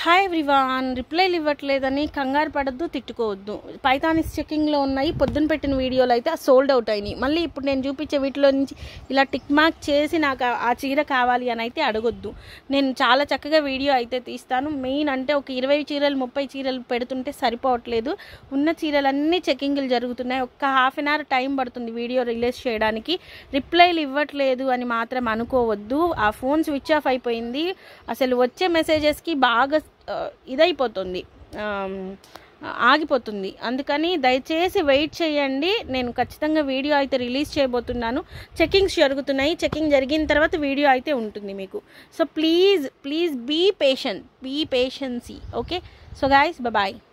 hi everyone రిప్లైలు ఇవ్వట్లేదని కంగారు పడద్దు తిట్టుకోవద్దు పైథానిస్ చెకింగ్లో ఉన్నాయి పొద్దున పెట్టిన వీడియోలు అయితే సోల్డ్ అవుట్ అయినాయి మళ్ళీ ఇప్పుడు నేను చూపించే వీటిలో నుంచి ఇలా టిక్ మార్క్ చేసి నాకు ఆ- ఆ చీర కావాలి అని అయితే అడగొద్దు నేను చాలా చక్కగా వీడియో అయితే తీస్తాను మెయిన్ అంటే ఒక ఇరవై చీరలు ముప్పై చీరలు పెడుతుంటే సరిపోవట్లేదు ఉన్న చీరలన్నీ చెకింగ్లు జరుగుతున్నాయి ఒక్క హాఫ్ అన్ అవర్ టైం పడుతుంది వీడియో రిలీజ్ చేయడానికి రిప్లైలు ఇవ్వట్లేదు అని మాత్రం అనుకోవద్దు ఆ ఫోన్ స్విచ్ ఆఫ్ అయిపోయింది అసలు వచ్చే మెసేజెస్కి బాగా ఆ, ఇదైపోతుంది ఆమ్, ఆగిపోతుంది అందుకని దయచేసి వెయిట్ చేయండి నేను ఖచ్చితంగా వీడియో అయితే రిలీజ్ చేయబోతున్నాను చెకింగ్స్ జరుగుతున్నాయి చెకింగ్ జరిగిన తర్వాత వీడియో అయితే ఉంటుంది మీకు so please please be patient be patience okay so guys bye